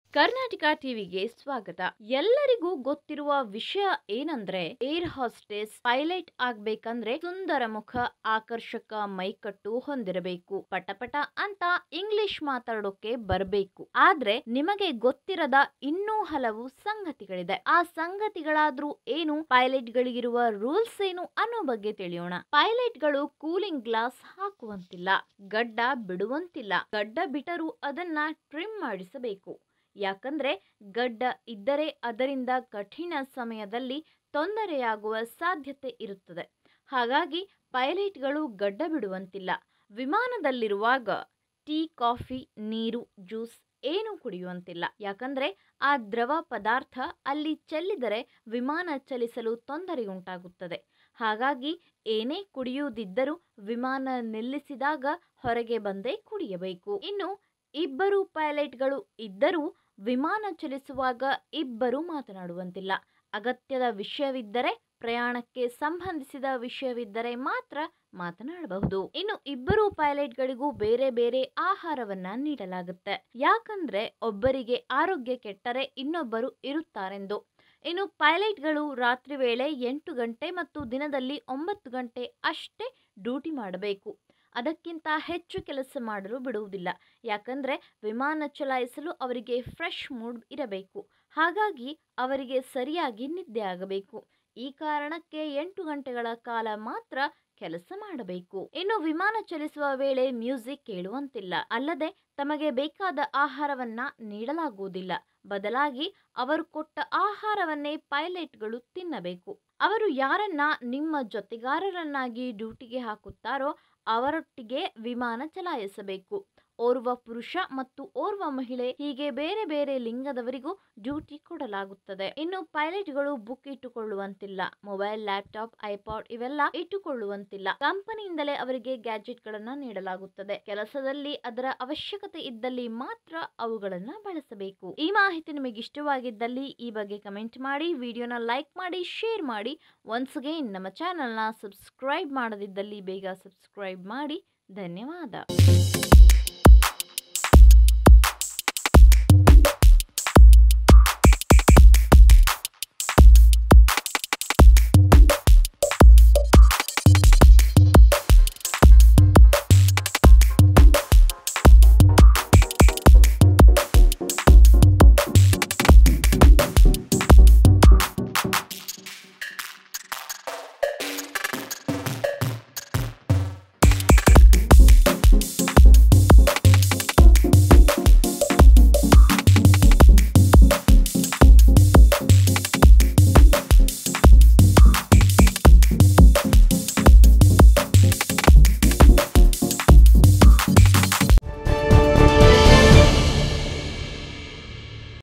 ಕರ್ನಾಟಕ ಟಿವಿಗೆ ಸ್ವಾಗತ ಎಲ್ಲರಿಗೂ ಗೊತ್ತಿರುವ ವಿಷಯ ಏನಂದ್ರೆ ಏರ್ ಹಾಸ್ಟೆಸ್ ಪೈಲಟ್ ಆಗ್ಬೇಕಂದ್ರೆ ಸುಂದರ ಮುಖ ಆಕರ್ಷಕ ಮೈಕಟ್ಟು ಹೊಂದಿರಬೇಕು ಪಟಪಟ ಅಂತ ಇಂಗ್ಲಿಷ್ ಮಾತಾಡೋಕೆ ಬರಬೇಕು ಆದ್ರೆ ನಿಮಗೆ ಗೊತ್ತಿರದ ಇನ್ನೂ ಹಲವು ಸಂಗತಿಗಳಿದೆ ಆ ಸಂಗತಿಗಳಾದ್ರೂ ಏನು ಪೈಲಟ್ ಗಳಿಗಿರುವ ರೂಲ್ಸ್ ಏನು ಅನ್ನೋ ಬಗ್ಗೆ ತಿಳಿಯೋಣ ಪೈಲಟ್ ಗಳು ಕೂಲಿಂಗ್ ಗ್ಲಾಸ್ ಹಾಕುವಂತಿಲ್ಲ ಗಡ್ಡ ಬಿಡುವಂತಿಲ್ಲ ಗಡ್ಡ ಬಿಟ್ಟರೂ ಅದನ್ನ ಟ್ರಿಮ್ ಮಾಡಿಸಬೇಕು ಯಾಕಂದ್ರೆ ಗಡ್ಡ ಇದ್ದರೆ ಅದರಿಂದ ಕಠಿಣ ಸಮಯದಲ್ಲಿ ತೊಂದರೆಯಾಗುವ ಸಾಧ್ಯತೆ ಇರುತ್ತದೆ ಹಾಗಾಗಿ ಪೈಲಟ್ಗಳು ಗಡ್ಡ ಬಿಡುವಂತಿಲ್ಲ ವಿಮಾನದಲ್ಲಿರುವಾಗ ಟೀ ಕಾಫಿ ನೀರು ಜ್ಯೂಸ್ ಏನು ಕುಡಿಯುವಂತಿಲ್ಲ ಯಾಕಂದ್ರೆ ಆ ದ್ರವ ಪದಾರ್ಥ ಅಲ್ಲಿ ಚೆಲ್ಲಿದರೆ ವಿಮಾನ ಚಲಿಸಲು ತೊಂದರೆಯುಂಟಾಗುತ್ತದೆ ಹಾಗಾಗಿ ಏನೇ ಕುಡಿಯುವುದಿದ್ದರೂ ವಿಮಾನ ನಿಲ್ಲಿಸಿದಾಗ ಹೊರಗೆ ಬಂದೇ ಕುಡಿಯಬೇಕು ಇನ್ನು ಇಬ್ಬರು ಪೈಲಟ್ಗಳು ಇದ್ದರೂ ವಿಮಾನ ಚಲಿಸುವಾಗ ಇಬ್ಬರು ಮಾತನಾಡುವಂತಿಲ್ಲ ಅಗತ್ಯದ ವಿಷಯವಿದ್ದರೆ ಪ್ರಯಾಣಕ್ಕೆ ಸಂಬಂಧಿಸಿದ ವಿಷಯವಿದ್ದರೆ ಮಾತ್ರ ಮಾತನಾಡಬಹುದು ಇನ್ನು ಇಬ್ಬರು ಪೈಲಟ್ಗಳಿಗೂ ಬೇರೆ ಬೇರೆ ಆಹಾರವನ್ನ ನೀಡಲಾಗುತ್ತೆ ಯಾಕಂದ್ರೆ ಒಬ್ಬರಿಗೆ ಆರೋಗ್ಯ ಕೆಟ್ಟರೆ ಇನ್ನೊಬ್ಬರು ಇರುತ್ತಾರೆಂದು ಇನ್ನು ಪೈಲಟ್ಗಳು ರಾತ್ರಿ ವೇಳೆ ಎಂಟು ಗಂಟೆ ಮತ್ತು ದಿನದಲ್ಲಿ ಒಂಬತ್ತು ಗಂಟೆ ಅಷ್ಟೇ ಡ್ಯೂಟಿ ಮಾಡಬೇಕು ಅದಕ್ಕಿಂತ ಹೆಚ್ಚು ಕೆಲಸ ಮಾಡಲು ಬಿಡುವುದಿಲ್ಲ ಯಾಕಂದ್ರೆ ವಿಮಾನ ಚಲಾಯಿಸಲು ಅವರಿಗೆ ಫ್ರೆಶ್ ಮೂಡ್ ಇರಬೇಕು ಹಾಗಾಗಿ ಅವರಿಗೆ ಸರಿಯಾಗಿ ನಿದ್ದೆ ಆಗಬೇಕು ಈ ಕಾರಣಕ್ಕೆ ಎಂಟು ಗಂಟೆಗಳ ಕಾಲ ಮಾತ್ರ ಕೆಲಸ ಮಾಡಬೇಕು ಇನ್ನು ವಿಮಾನ ಚಲಿಸುವ ವೇಳೆ ಮ್ಯೂಸಿಕ್ ಕೇಳುವಂತಿಲ್ಲ ಅಲ್ಲದೆ ತಮಗೆ ಬೇಕಾದ ಆಹಾರವನ್ನ ನೀಡಲಾಗುವುದಿಲ್ಲ ಬದಲಾಗಿ ಅವರು ಕೊಟ್ಟ ಆಹಾರವನ್ನೇ ಪೈಲಟ್ಗಳು ತಿನ್ನಬೇಕು ಅವರು ಯಾರನ್ನ ನಿಮ್ಮ ಜೊತೆಗಾರರನ್ನಾಗಿ ಡ್ಯೂಟಿಗೆ ಹಾಕುತ್ತಾರೋ ಅವರೊಟ್ಟಿಗೆ ವಿಮಾನ ಚಲಾಯಿಸಬೇಕು ಓರ್ವ ಪುರುಷ ಮತ್ತು ಓರ್ವ ಮಹಿಳೆ ಹೀಗೆ ಬೇರೆ ಬೇರೆ ಲಿಂಗದವರಿಗೂ ಡ್ಯೂಟಿ ಕೊಡಲಾಗುತ್ತದೆ ಇನ್ನು ಪೈಲಟ್ಗಳು ಬುಕ್ ಇಟ್ಟುಕೊಳ್ಳುವಂತಿಲ್ಲ ಮೊಬೈಲ್ ಲ್ಯಾಪ್ಟಾಪ್ ಐಪಾಡ್ ಇವೆಲ್ಲ ಇಟ್ಟುಕೊಳ್ಳುವಂತಿಲ್ಲ ಕಂಪನಿಯಿಂದಲೇ ಅವರಿಗೆ ಗ್ಯಾಜೆಟ್ ಗಳನ್ನ ನೀಡಲಾಗುತ್ತದೆ ಕೆಲಸದಲ್ಲಿ ಅದರ ಅವಶ್ಯಕತೆ ಇದ್ದಲ್ಲಿ ಮಾತ್ರ ಅವುಗಳನ್ನ ಬಳಸಬೇಕು ಈ ಮಾಹಿತಿ ನಿಮಗೆ ಇಷ್ಟವಾಗಿದ್ದಲ್ಲಿ ಈ ಬಗ್ಗೆ ಕಮೆಂಟ್ ಮಾಡಿ ವಿಡಿಯೋನ ಲೈಕ್ ಮಾಡಿ ಶೇರ್ ಮಾಡಿ ಒನ್ಸ್ ಅಗೈನ್ ನಮ್ಮ ಚಾನಲ್ನ ಸಬ್ಸ್ಕ್ರೈಬ್ ಮಾಡದಿದ್ದಲ್ಲಿ ಬೇಗ ಸಬ್ಸ್ಕ್ರೈಬ್ ಮಾಡಿ ಧನ್ಯವಾದ